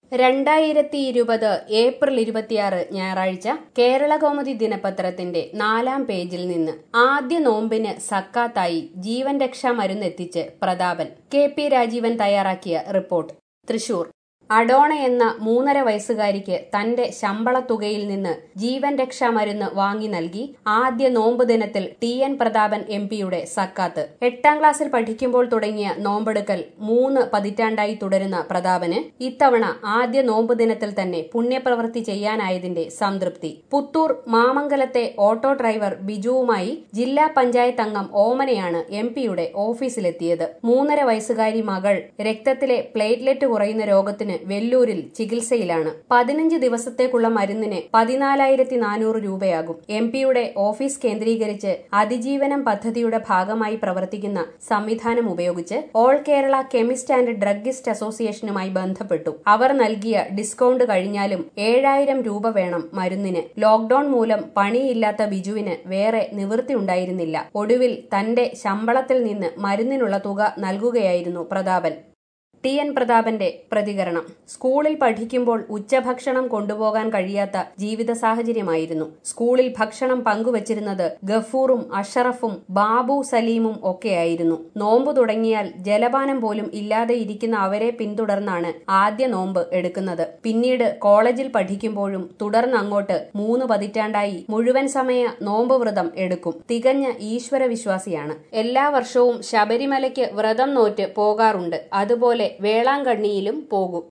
രണ്ടായിരത്തി ഇരുപത് ഏപ്രിൽ ഇരുപത്തിയാറ് ഞായറാഴ്ച കേരളകൗമുദി ദിനപത്രത്തിന്റെ നാലാം പേജിൽ നിന്ന് ആദ്യ നോമ്പിന് സക്കാത്തായി ജീവൻ രക്ഷാ മരുന്നെത്തിച്ച് പ്രതാപൻ കെ പി രാജീവൻ തയ്യാറാക്കിയ റിപ്പോർട്ട് തൃശൂർ അഡോണ എന്ന മൂന്നര വയസ്സുകാരിക്ക് തന്റെ ശമ്പളത്തുകയിൽ നിന്ന് ജീവൻ രക്ഷാ മരുന്ന് വാങ്ങി നൽകി ആദ്യ നോമ്പ് ദിനത്തിൽ ടി എൻ പ്രതാപൻ എം പിയുടെ സക്കാത്ത് എട്ടാം ക്ലാസ്സിൽ പഠിക്കുമ്പോൾ തുടങ്ങിയ നോമ്പെടുക്കൽ മൂന്ന് പതിറ്റാണ്ടായി തുടരുന്ന പ്രതാപന് ഇത്തവണ ആദ്യ നോമ്പ് ദിനത്തിൽ തന്നെ പുണ്യപ്രവൃത്തി ചെയ്യാനായതിന്റെ സംതൃപ്തി പുത്തൂർ മാമംഗലത്തെ ഓട്ടോ ഡ്രൈവർ ബിജുവുമായി ജില്ലാ പഞ്ചായത്ത് അംഗം ഓമനയാണ് എം പിയുടെ ഓഫീസിലെത്തിയത് മൂന്നര വയസ്സുകാരി മകൾ രക്തത്തിലെ പ്ലേറ്റ്ലെറ്റ് കുറയുന്ന രോഗത്തിന് വെല്ലൂരിൽ ചികിത്സയിലാണ് പതിനഞ്ച് ദിവസത്തേക്കുള്ള മരുന്നിന് പതിനാലായിരത്തി നാനൂറ് രൂപയാകും എം പിയുടെ ഓഫീസ് കേന്ദ്രീകരിച്ച് അതിജീവനം പദ്ധതിയുടെ ഭാഗമായി പ്രവർത്തിക്കുന്ന സംവിധാനം ഉപയോഗിച്ച് all Kerala chemist and druggist അസോസിയേഷനുമായി ബന്ധപ്പെട്ടു അവർ നൽകിയ ഡിസ്കൌണ്ട് കഴിഞ്ഞാലും ഏഴായിരം രൂപ വേണം മരുന്നിന് ലോക്ഡൌൺ മൂലം പണിയില്ലാത്ത ബിജുവിന് വേറെ നിവൃത്തിയുണ്ടായിരുന്നില്ല ഒടുവിൽ തന്റെ ശമ്പളത്തിൽ നിന്ന് മരുന്നിനുള്ള തുക നൽകുകയായിരുന്നു പ്രതാപൻ ടി എൻ പ്രതാപന്റെ പ്രതികരണം സ്കൂളിൽ പഠിക്കുമ്പോൾ ഉച്ചഭക്ഷണം കൊണ്ടുപോകാൻ കഴിയാത്ത ജീവിത സാഹചര്യമായിരുന്നു സ്കൂളിൽ ഭക്ഷണം പങ്കുവച്ചിരുന്നത് ഗഫൂറും അഷറഫും ബാബു സലീമും ഒക്കെയായിരുന്നു നോമ്പ് തുടങ്ങിയാൽ ജലപാനം പോലും ഇല്ലാതെ ഇരിക്കുന്ന അവരെ പിന്തുടർന്നാണ് ആദ്യ നോമ്പ് എടുക്കുന്നത് പിന്നീട് കോളേജിൽ പഠിക്കുമ്പോഴും തുടർന്ന് അങ്ങോട്ട് മൂന്ന് പതിറ്റാണ്ടായി മുഴുവൻ സമയ നോമ്പ് വ്രതം എടുക്കും തികഞ്ഞ ഈശ്വര വിശ്വാസിയാണ് എല്ലാ വർഷവും ശബരിമലയ്ക്ക് വ്രതം നോറ്റ് പോകാറുണ്ട് അതുപോലെ വേളാങ്കണ്ണിയിലും പോകും